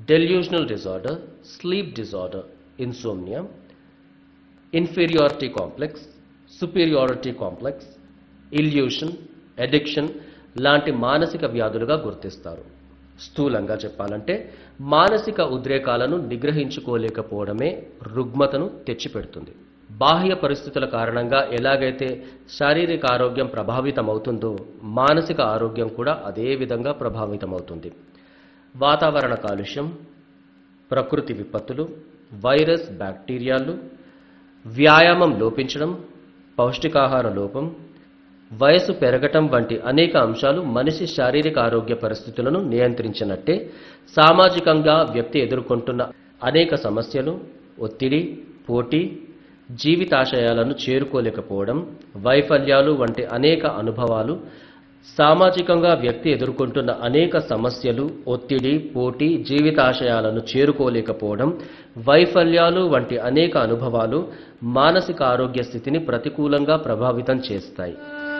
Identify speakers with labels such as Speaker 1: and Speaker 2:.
Speaker 1: delusional disorder, sleep disorder, insomnia, inferiority complex, superiority complex, illusion addiction లాంటి మానసిక వ్యాధులుగా గుర్తిస్తారు స్థూలంగా చెప్పాలంటే మానసిక ఉద్రేకాలను నిగ్రహించుకోలేకపోవడమే రుగ్మతను తెచ్చిపెడుతుంది బాహ్య పరిస్థితుల కారణంగా ఎలాగైతే శారీరక ఆరోగ్యం ప్రభావితమవుతుందో మానసిక ఆరోగ్యం కూడా అదే విధంగా ప్రభావితమవుతుంది వాతావరణ కాలుష్యం ప్రకృతి విపత్తులు వైరస్ బ్యాక్టీరియాలు వ్యాయామం లోపించడం పౌష్టికాహార లోపం వయసు పెరగటం వంటి అనేక అంశాలు మనిషి శారీరక ఆరోగ్య పరిస్థితులను నియంత్రించినట్టే సామాజికంగా వ్యక్తి ఎదుర్కొంటున్న అనేక సమస్యలు ఒత్తిడి పోటీ జీవితాశయాలను చేరుకోలేకపోవడం వైఫల్యాలు వంటి అనేక అనుభవాలు సామాజికంగా వ్యక్తి ఎదుర్కొంటున్న అనేక సమస్యలు ఒత్తిడి పోటీ జీవితాశయాలను చేరుకోలేకపోవడం వైఫల్యాలు వంటి అనేక అనుభవాలు మానసిక ఆరోగ్య స్థితిని ప్రతికూలంగా ప్రభావితం చేస్తాయి